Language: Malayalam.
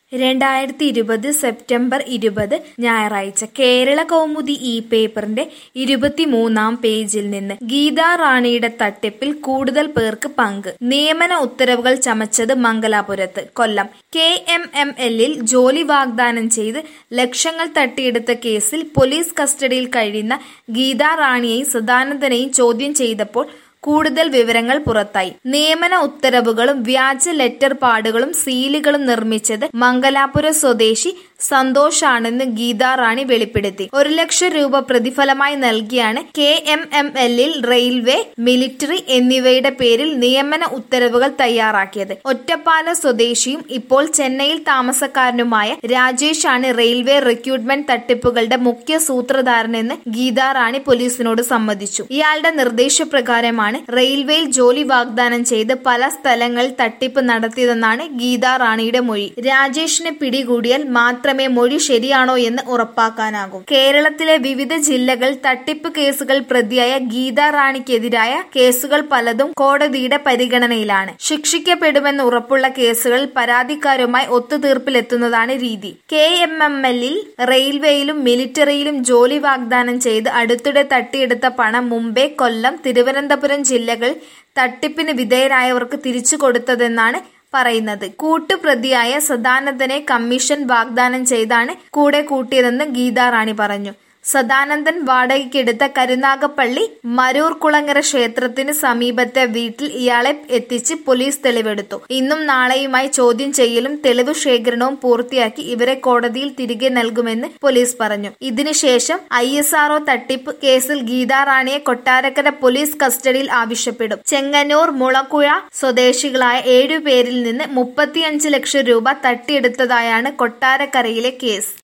രണ്ടായിരത്തി ഇരുപത് സെപ്റ്റംബർ ഇരുപത് ഞായറാഴ്ച കേരള കൗമുദി ഈ പേപ്പറിന്റെ ഇരുപത്തിമൂന്നാം പേജിൽ നിന്ന് ഗീതാ റാണിയുടെ തട്ടിപ്പിൽ കൂടുതൽ പേർക്ക് പങ്ക് നിയമന ഉത്തരവുകൾ ചമച്ചത് മംഗലാപുരത്ത് കൊല്ലം കെ എം എം എല്ലിൽ ജോലി വാഗ്ദാനം ചെയ്ത് ലക്ഷങ്ങൾ തട്ടിയെടുത്ത കേസിൽ പോലീസ് കസ്റ്റഡിയിൽ കഴിയുന്ന ഗീതാ റാണിയെയും സദാനന്ദനെയും ചോദ്യം ചെയ്തപ്പോൾ കൂടുതൽ വിവരങ്ങൾ പുറത്തായി നിയമന ഉത്തരവുകളും വ്യാജ ലെറ്റർ പാടുകളും സീലുകളും നിർമ്മിച്ചത് മംഗലാപുരം സ്വദേശി സന്തോഷാണെന്ന് ഗീതാ റാണി വെളിപ്പെടുത്തി ഒരു ലക്ഷം രൂപ പ്രതിഫലമായി നൽകിയാണ് കെ എം എം എല്ലിൽ റെയിൽവേ മിലിറ്ററി എന്നിവയുടെ പേരിൽ നിയമന ഉത്തരവുകൾ തയ്യാറാക്കിയത് ഒറ്റപ്പാല സ്വദേശിയും ഇപ്പോൾ ചെന്നൈയിൽ താമസക്കാരനുമായ രാജേഷാണ് റെയിൽവേ റിക്രൂട്ട്മെന്റ് തട്ടിപ്പുകളുടെ മുഖ്യ സൂത്രധാരനെന്ന് ഗീതാ റാണി പോലീസിനോട് സമ്മതിച്ചു ഇയാളുടെ നിർദ്ദേശപ്രകാരമാണ് റെയിൽവേയിൽ ജോലി വാഗ്ദാനം ചെയ്ത് പല സ്ഥലങ്ങളിൽ തട്ടിപ്പ് നടത്തിയതെന്നാണ് ഗീതാ റാണിയുടെ മൊഴി രാജേഷിനെ പിടികൂടിയാൽ മാത്രമേ മൊഴി ശരിയാണോ എന്ന് ഉറപ്പാക്കാനാകൂ കേരളത്തിലെ വിവിധ ജില്ലകൾ തട്ടിപ്പ് കേസുകൾ പ്രതിയായ ഗീതാ റാണിക്കെതിരായ കേസുകൾ പലതും കോടതിയുടെ പരിഗണനയിലാണ് ശിക്ഷിക്കപ്പെടുമെന്ന് ഉറപ്പുള്ള കേസുകളിൽ പരാതിക്കാരുമായി ഒത്തുതീർപ്പിലെത്തുന്നതാണ് രീതി കെ എം എം എല്ലിൽ റെയിൽവേയിലും മിലിറ്ററിയിലും ജോലി വാഗ്ദാനം ചെയ്ത് അടുത്തിടെ തട്ടിയെടുത്ത പണം മുംബൈ കൊല്ലം തിരുവനന്തപുരം ജില്ലകൾ തട്ടിപ്പിന് വിധേയരായവർക്ക് തിരിച്ചു കൊടുത്തതെന്നാണ് പറയുന്നത് കൂട്ടുപ്രതിയായ സദാനന്ദനെ കമ്മീഷൻ വാഗ്ദാനം ചെയ്താണ് കൂടെ കൂട്ടിയതെന്ന് ഗീതാ റാണി പറഞ്ഞു സദാനന്ദൻ വാടകയ്ക്കെടുത്ത കരുനാഗപ്പള്ളി മരൂർ കുളങ്ങര ക്ഷേത്രത്തിന് സമീപത്തെ വീട്ടിൽ ഇയാളെ എത്തിച്ച് പോലീസ് തെളിവെടുത്തു ഇന്നും നാളെയുമായി ചോദ്യം ചെയ്യലും തെളിവ് ശേഖരണവും പൂർത്തിയാക്കി ഇവരെ കോടതിയിൽ തിരികെ നൽകുമെന്ന് പോലീസ് പറഞ്ഞു ഇതിനുശേഷം ഐ എസ് ആർഒ തട്ടിപ്പ് കേസിൽ ഗീതാ റാണിയെ കൊട്ടാരക്കര പോലീസ് കസ്റ്റഡിയിൽ ആവശ്യപ്പെടും ചെങ്ങന്നൂർ മുളക്കുഴ സ്വദേശികളായ ഏഴുപേരിൽ നിന്ന് മുപ്പത്തിയഞ്ച് ലക്ഷം രൂപ തട്ടിയെടുത്തതായാണ് കൊട്ടാരക്കരയിലെ കേസ്